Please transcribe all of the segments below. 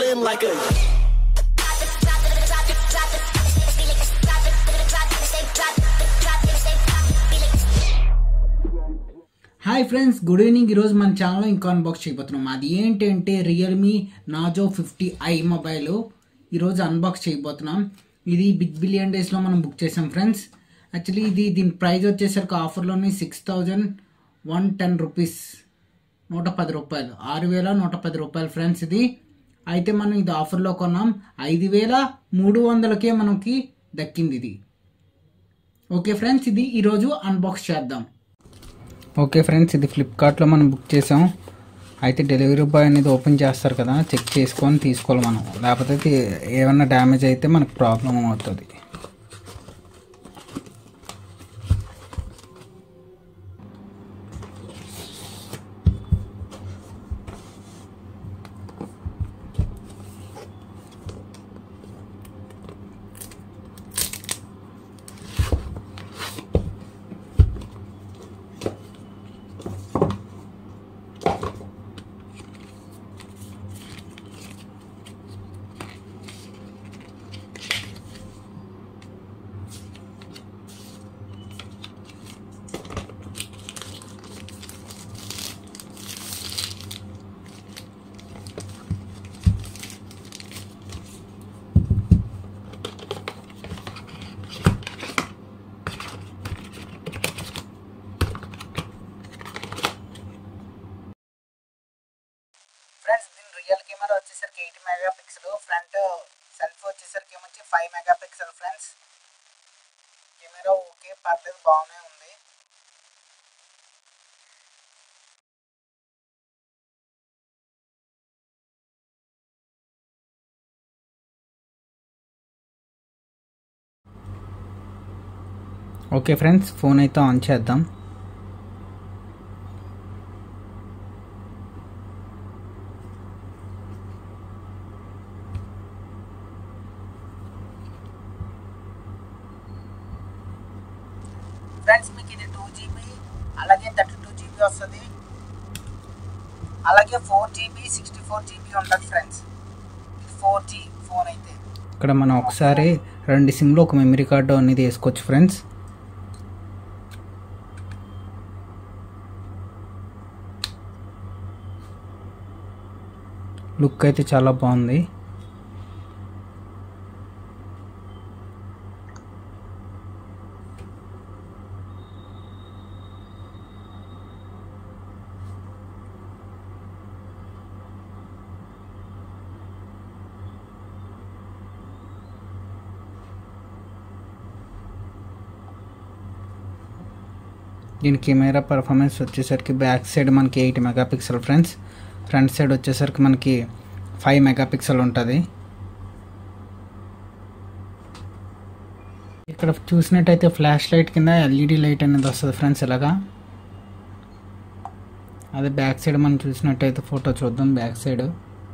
ballin' like a. Hi friends good evening ఈరోజు మన ఛానల్లో ఇంకో అన్బాక్స్ చేయబోతున్నాం అది ఏంటంటే Realme Narzo fifty I mobile ఈరోజు అన్బాక్స్ చేయబోతున్నాం ఇది బిగ్ బిలియన్ డేస్లో మనం బుక్ చేసాం ఫ్రెండ్స్ యాక్చువల్లీ ఇది దీని ప్రైస్ వచ్చేసరికి ఆఫర్లోనే six thousand one ten rupees నూట పది రూపాయలు ఆరు వేల నూట పది రూపాయలు ఫ్రెండ్స్ ఇది అయితే మనం ఇది ఆఫర్లో కొన్నాం ఐదు వేల మూడు వందలకే మనకి దక్కింది ఇది ఓకే ఫ్రెండ్స్ ఇది ఈరోజు అన్బాక్స్ చేద్దాం ఓకే ఫ్రెండ్స్ ఇది ఫ్లిప్కార్ట్లో మనం బుక్ చేసాం అయితే డెలివరీ బాయ్ అనేది ఓపెన్ చేస్తారు కదా చెక్ చేసుకొని తీసుకోవాలి మనం లేకపోతే తి- ఏమన్నా డ్యామేజ్ అయితే మనకు ప్రాబ్లం అవుతుంది ఫ్రెండ్స్ దీని రియల్ కెమెరా వచ్చేసరికి eight megapixel front selfie వచ్చేసరికి ఏమొచ్చి five megapixel friends camera okay పర్లేదు బాగానే ఉంది ఓకే ఫ్రెండ్స్ ఫోన్ అయితే ఆన్ చేద్దాం ఫ్రెండ్స్ మీకు ఇది టూ జీబీ అలాగే థర్టీ టూ జీబీ వస్తుంది అలాగే four GB sixty four GB ఉంటుంది ఫ్రెండ్స్ ఇది ఫోర్ జీ ఫోన్ అయితే ఇక్కడ మనం ఒకసారి రెండు సిమ్లో ఒక మెమరీ కార్డు అనేది వేసుకోవచ్చు ఫ్రెండ్స్ లుక్ అయితే చాలా బాగుంది దీని కెమెరా పర్ఫార్మెన్స్ వచ్చేసరికి బ్యాక్ సైడ్ మనకి eight megapixel friends front side వచ్చేసరికి మనకి ఫైవ్ మెగా పిక్సెల్ ఉంటుంది ఇక్కడ చూసినట్టయితే ఫ్లాష్ లైట్ కింద ఎల్ఈడి లైట్ అనేది వస్తుంది ఫ్రెండ్స్ ఇలాగా అదే బ్యాక్ సైడ్ మనం చూసినట్టయితే ఫోటో చూద్దాం బ్యాక్ సైడ్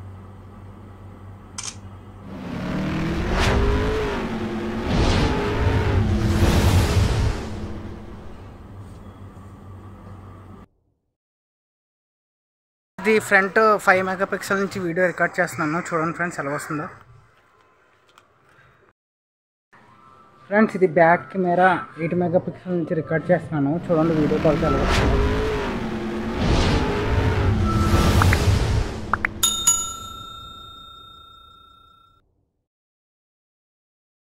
ఇది ఫ్రంట్ ఫైవ్ మెగా పిక్సెల్ నుంచి వీడియో రికార్డ్ చేస్తున్నాను చూడండి ఫ్రెండ్స్ ఎలా వస్తుందో ఫ్రెండ్స్ ఇది back camera eight megapixel నుంచి రికార్డ్ చేస్తున్నాను చూడండి వీడియో కాల్ ఎలా వస్తుందో